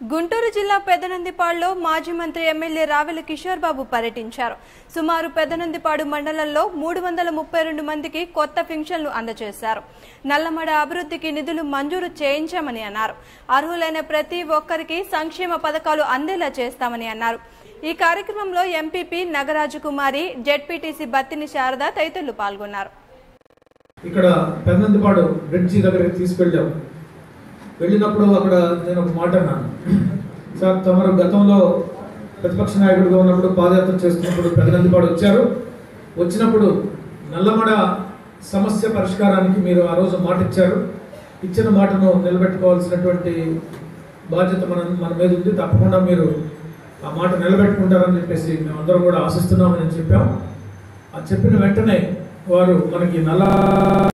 గుంటూరు జిల్లా పెదనందిపాడులో మాజీ మంత్రి ఎమ్మెల్యే రావెల కిషోర్ బాబు పర్యటించారు సుమారు పెదనందిపాడు మండలంలో మూడు వందల ముప్పై రెండు మందికి కొత్త పింఛన్లు అందజేశారు నల్లమడ అభివృద్ధికి నిధులు మంజూరు చేయించామని అన్నారు అర్హులైన ప్రతి ఒక్కరికి సంక్షేమ పథకాలు అందేలా చేస్తామని అన్నారు ఈ కార్యక్రమంలో ఎంపీపీ నగరాజు కుమారి జెడ్పీటీసీ బత్తిని శారద తదితరులు పాల్గొన్నారు ఇక్కడ పెన్నందిపాడు బ్రిడ్జి దగ్గరికి తీసుకెళ్ళాం వెళ్ళినప్పుడు అక్కడ నేను ఒక మాట అన్నాను సార్ తమరు గతంలో ప్రతిపక్ష నాయకుడిగా ఉన్నప్పుడు పాదయాత్ర చేస్తున్నప్పుడు పెదనందిపాడు వచ్చారు వచ్చినప్పుడు నల్లమడ సమస్య పరిష్కారానికి మీరు ఆ రోజు మాట ఇచ్చారు ఇచ్చిన మాటను నిలబెట్టుకోవాల్సినటువంటి బాధ్యత మన మన మీద ఉంది తప్పకుండా మీరు ఆ మాట నిలబెట్టుకుంటారని చెప్పేసి మేమందరం కూడా ఆశిస్తున్నామని చెప్పాం ఆ చెప్పిన వెంటనే వారు మనకి నల్ల